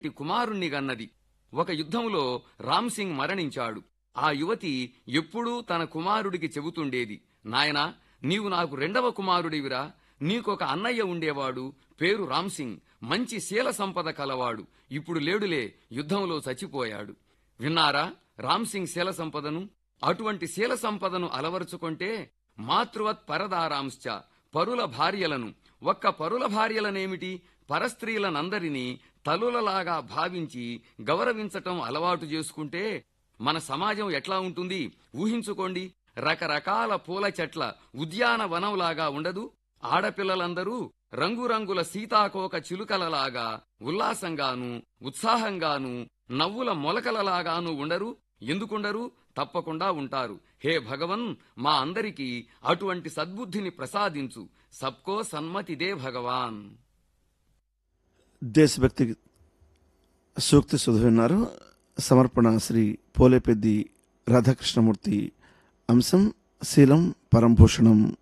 కుమారుణ్ణి గన్నది ఒక యుద్ధంలో రామ్ సింగ్ మరణించాడు ఆ యువతి ఎప్పుడూ తన కుమారుడికి చెబుతుండేది నాయనా నీవు నాకు రెండవ కుమారుడివిరా నీకొక అన్నయ్య ఉండేవాడు పేరు రామ్ సింగ్ మంచి శీల సంపద కలవాడు ఇప్పుడు లేడులే యుద్ధంలో చచ్చిపోయాడు విన్నారా రామ్ సింగ్ శీల సంపదను అటువంటి శీల సంపదను అలవరుచుకుంటే మాతృవత్ పరదారాంశ్చ పరుల భార్యలను ఒక్క పరుల భార్యలనేమిటి పరస్త్రీలనందరినీ తలులలాగా భావించి గౌరవించటం అలవాటు చేసుకుంటే మన సమాజం ఎట్లా ఉంటుంది ఊహించుకోండి రకరకాల పూల చెట్ల ఉద్యానవనంలాగా ఉండదు ఆడపిల్లలందరూ రంగురంగుల సీతాకోక చిలుకలలాగా ఉల్లాసంగాను ఉత్సాహంగాను నవ్వుల మొలకలలాగాను ఉండరు ఎందుకుండరు తప్పకుండా ఉంటారు హే భగవన్ మా అందరికీ అటువంటి సద్బుద్ధిని ప్రసాదించు సబ్కో సన్మతి దే భగవాన్ దేశభక్తి సూక్తి చదివినారు సమర్పణ శ్రీ పోలేపెద్ది రాధాకృష్ణమూర్తి అంశం శీలం పరంభూషణం